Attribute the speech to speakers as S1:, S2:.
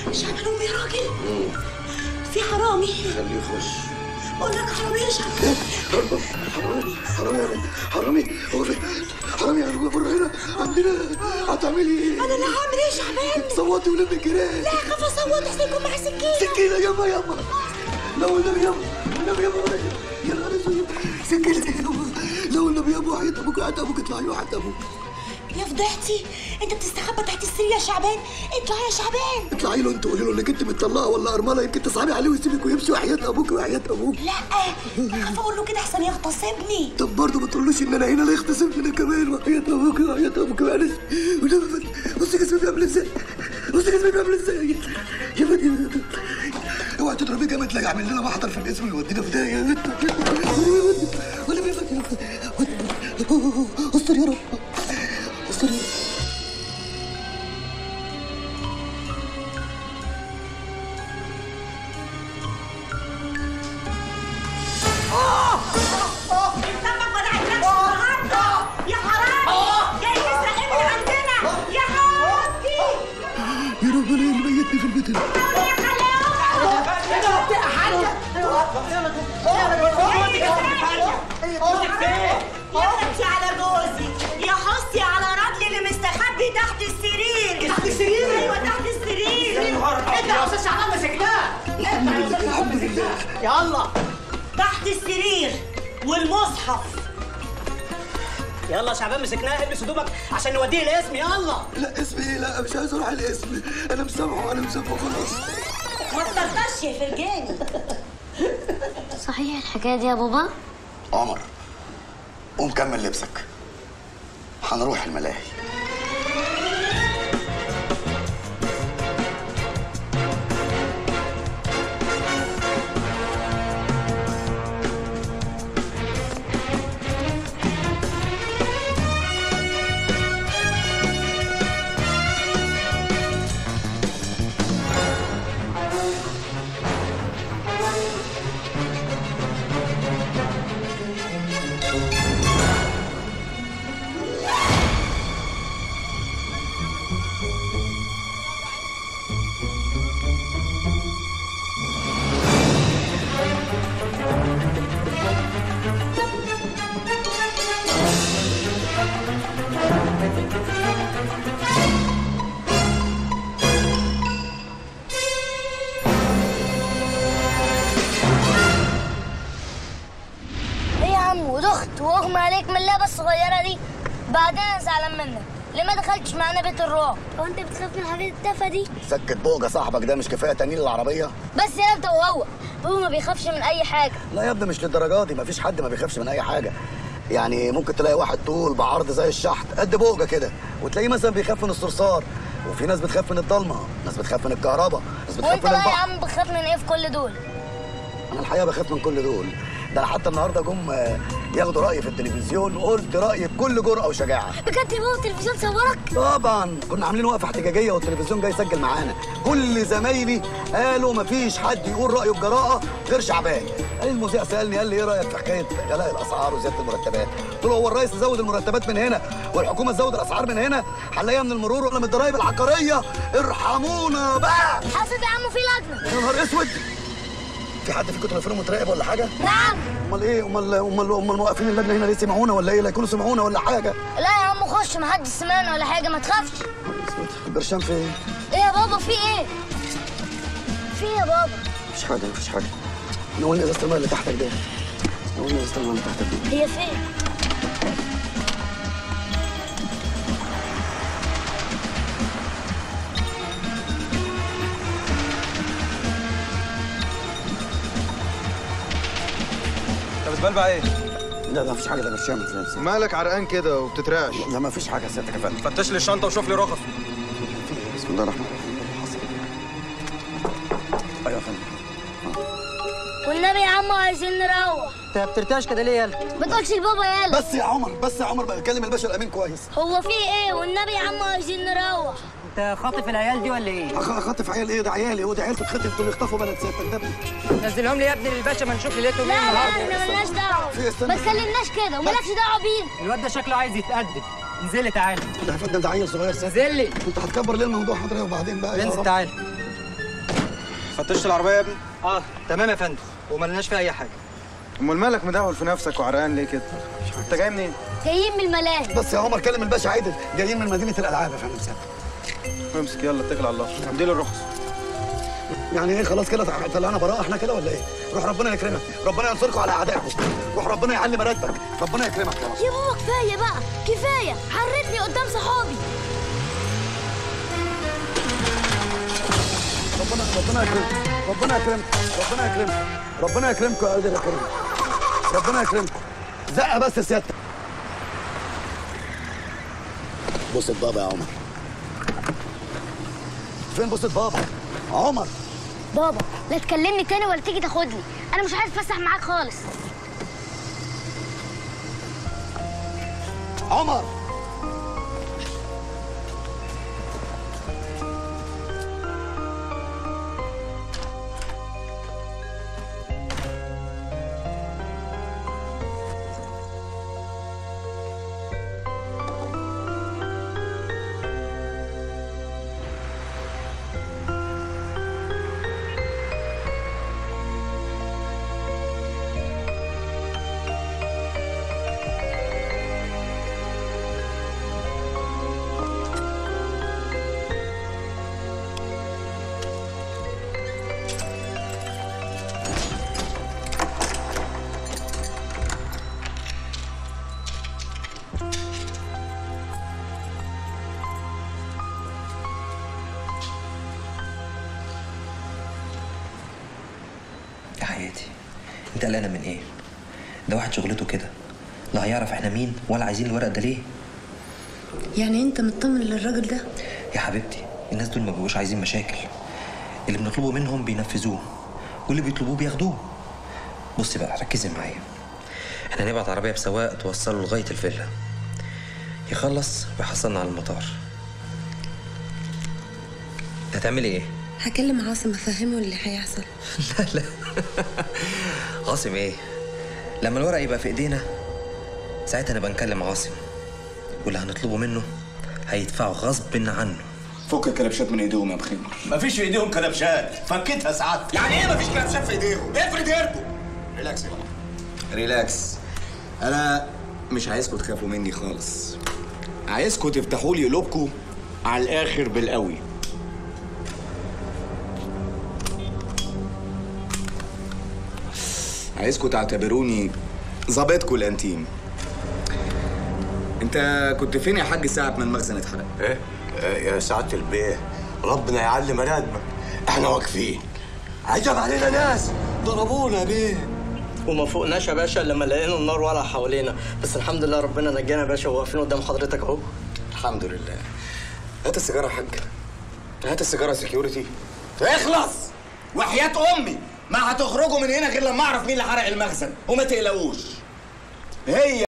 S1: شعبان قوم يا راجل في حرامي
S2: خليه يخش
S1: بقول لك حرامي يا شعبان
S2: حرامي حرامي حرامي حرامي هو في حرامي يا بره هنا عندنا هتعملي ايه؟
S1: انا اللي هعمل ايه يا شعبان
S2: صوتي ولم الجيران
S1: لا اخاف اصوت احسن يكون معاه سكينه
S2: سكينة يما يما لو النبي يما النبي يما يا نهار اسود سكينة يما لو النبي يما وحياة ابوك وحياة ابوك اطلعي وحياة ابوك
S1: يا فضحتي انت بتستخبى تحت السرير يا شعبان اطلع يا شعبان
S2: اطلعي له انت قولي له انك انت مطلقه ولا ارمله يمكن تصعبي عليه ويسيبك ويمشي وحياة ابوك وحياة ابوك
S1: لا اخاف اقول له كده احسن يغتصبني
S2: طب برضه ما تقولوش ان انا هنا لا يغتصبني كمان وحياة ابوك وحياة ابوك معلش ونبي بصي جسمي بيعمل ازاي بصي جسمي بيعمل ازاي يا بدي اوعى تضربيه جامد لا يعمل لنا محضر في الاسم ويودينا في داهيه ولا بيفكر استر يا رب استر يا رب
S1: سبب ولا عندكش النهارده يا حرامي جاي تسرق ابني عندنا يا حرامي
S2: يا رب انا اللي ميتني في البيت هنا
S1: يا يا بنتي على جوزي يا حسي على راجلي اللي مستخبي تحت السرير
S3: تحت السرير؟
S1: ايوه تحت السرير
S3: انت يا استاذ شعبان مسكناه
S2: الحمد لله الحمد لله
S3: يلا
S1: تحت السرير والمصحف
S3: يلا يا شعبان مسكناه البس هدومك عشان نوديه الاسم يلا
S2: لا اسمي ايه لا مش عايز اروح الاسم انا مسامحه انا مسامحه خلاص
S1: ما تطرطش يا فرجاني
S4: صحيح الحكايه دي يا بابا
S2: عمر قوم كمل لبسك هنروح الملاهي
S4: ايه يا عم ودخت واغمى عليك من اللعبه الصغيره دي بعدين انا زعلان منك ليه ما دخلتش معانا بيت الرعب هو انت بتخاف من الحاجات التافهه دي
S2: سكت بوجة صاحبك ده مش كفايه تنين العربيه
S4: بس يا انت وهو هو ما بيخافش من اي حاجه
S2: لا يا ابني مش للدرجه دي مفيش حد ما بيخافش من اي حاجه يعني ممكن تلاقي واحد طول بعرض زي الشحط قد بوجة كده وتلاقيه مثلا بيخاف من الصرصار وفي ناس بتخاف من الضلمه ناس بتخاف من الكهرباء ناس بتخاف
S4: وانت
S2: من
S4: بقى يا
S2: البحر
S4: عم بتخاف من ايه في كل دول
S2: انا الحقيقه بخاف من كل دول ده انا حتى النهارده جم آه، ياخدوا رايي في التلفزيون قلت رايي بكل جرأه وشجاعه
S4: بجد يا بابا التلفزيون صورك
S2: طبعا كنا عاملين وقفه احتجاجيه والتلفزيون جاي يسجل معانا كل زمايلي قالوا مفيش حد يقول رايه بجراءه غير شعبان قال المذيع سالني قال لي ايه رايك في حكايه غلاء الاسعار وزياده المرتبات قلت له هو الرئيس يزود المرتبات من هنا والحكومه تزود الاسعار من هنا هنلاقيها من المرور ولا من الضرايب العقاريه ارحمونا بقى
S4: حاسب يا عم في لجنه
S2: يا نهار اسود في حد فيكم تليفونه متراقب ولا حاجه
S4: نعم
S2: امال ايه امال امال امال موقفين اللجنه هنا ليه سمعونا ولا ايه لا يكونوا سمعونا ولا حاجه
S4: لا يا عم خش محدش سمعنا ولا حاجه ما تخافش
S2: برشام في ايه
S4: ايه يا بابا في ايه في إيه يا بابا
S2: مفيش حاجه مفيش حاجه نقول ازازه الميه اللي تحتك ده نقول ازازه الميه اللي تحتك دي
S4: هي فين
S5: انت بتبلبع ايه؟
S2: لا لا مفيش حاجه ده برشام لا
S5: مالك عرقان كده وبتترعش
S2: لا مفيش حاجه يا سيادتك يا فندم
S5: فتش لي الشنطه وشوف لي رخص
S2: بسم الله الرحمن الرحيم حصل ايوه يا فندم
S4: والنبي يا عم عايزين نروح
S3: انت بترتاش كده ليه يلا
S4: ما تقولش لبابا يلا
S2: بس يا عمر بس يا عمر بقى كلم الباشا الامين كويس
S4: هو في ايه والنبي يا عم عايزين نروح
S3: انت خاطف العيال دي ولا ايه؟
S2: أخ- اخطف عيال ايه ده عيالي هو ده عيال تتخطف دول يخطفوا بلد سيادتك ده
S3: نزلهم لي يا ابني للباشا ما نشوف ليلتهم
S4: لا
S3: ايه
S4: لا
S3: النهارده
S4: احنا ملناش دعوه
S2: في استنى.
S4: ما تكلمناش كده ومالكش دعوه بينا
S3: الواد ده شكله عايز يتقدم انزل لي تعالى
S2: ده يا فندم ده عيل صغير سيادتك
S3: انزل لي
S2: انت هتكبر ليه الموضوع حضرتك وبعدين بقى يا
S3: انزل
S2: رب.
S3: تعالى
S5: فتشت العربيه يا ابني
S3: اه تمام يا فندم وما لناش فيها اي حاجه
S5: امال مالك مدهول في نفسك وعرقان ليه كده انت جاي منين
S4: جايين من الملاهي
S2: بس يا عمر كلم الباشا عادل جايين من مدينه الالعاب يا فندم سيادتك
S5: امسك يلا اتكل على الله اديله الرخص
S2: يعني ايه خلاص كده طلعنا براءه احنا كده ولا ايه؟ روح ربنا يكرمك ربنا ينصركم على اعدائكم روح ربنا يعلي مراتبك ربنا يكرمك يا رب
S4: يا بابا كفايه بقى كفايه حرتني قدام صحابي
S2: ربنا ربنا يكرمك ربنا يكرمك ربنا يكرمك ربنا يكرمكم يا قادر يا كريم ربنا يكرمكم زقه بس يا سيادتك بص بابا يا عمر فين بص بابا عمر
S4: بابا لا تكلمني تاني ولا تيجي تاخدني انا مش عايز اتفسح معاك خالص
S2: عمر
S6: يا حياتي انت قلقانه من ايه ده واحد شغلته كده لا هيعرف احنا مين ولا عايزين الورق ده ليه
S7: يعني انت مطمن للراجل ده
S6: يا حبيبتي الناس دول ما بيبقوش عايزين مشاكل اللي بنطلبه منهم بينفذوه واللي بيطلبوه بياخدوه بصي بقى ركزي معايا احنا هنبعت عربيه بسواق توصله لغايه الفيلا يخلص ويحصلنا على المطار هتعملي ايه
S7: هكلم عاصم افهمه اللي هيحصل
S6: لا لا عاصم ايه لما الورق يبقى في ايدينا ساعتها نبقى نكلم عاصم واللي هنطلبه منه هيدفعه غصب عنه
S8: فك الكلبشات من ايديهم يا بخير
S9: مفيش في ايديهم كلبشات فكيتها ساعات
S8: يعني ايه مفيش كلبشات في ايديهم؟ افرض هربوا
S9: ريلاكس يا بابا ريلاكس انا مش عايزكم تخافوا مني خالص عايزكم تفتحوا لي قلوبكم على الاخر بالقوي عايزكم تعتبروني ظابطكم الانتيم انت كنت فين يا حاج ساعة ما المخزن اتحرق؟
S10: ايه إيه يا سعادة البيه ربنا يعلي مراتبك احنا واقفين عجب علينا ناس ضربونا بيه
S3: وما فوقناش يا باشا لما لقينا النار ولع حوالينا بس الحمد لله ربنا نجانا يا باشا وواقفين قدام حضرتك اهو
S9: الحمد لله هات السيجارة يا حاج هات السيجارة سكيورتي اخلص وحياة أمي ما هتخرجوا من هنا غير لما أعرف مين اللي حرق المخزن وما تقلقوش هي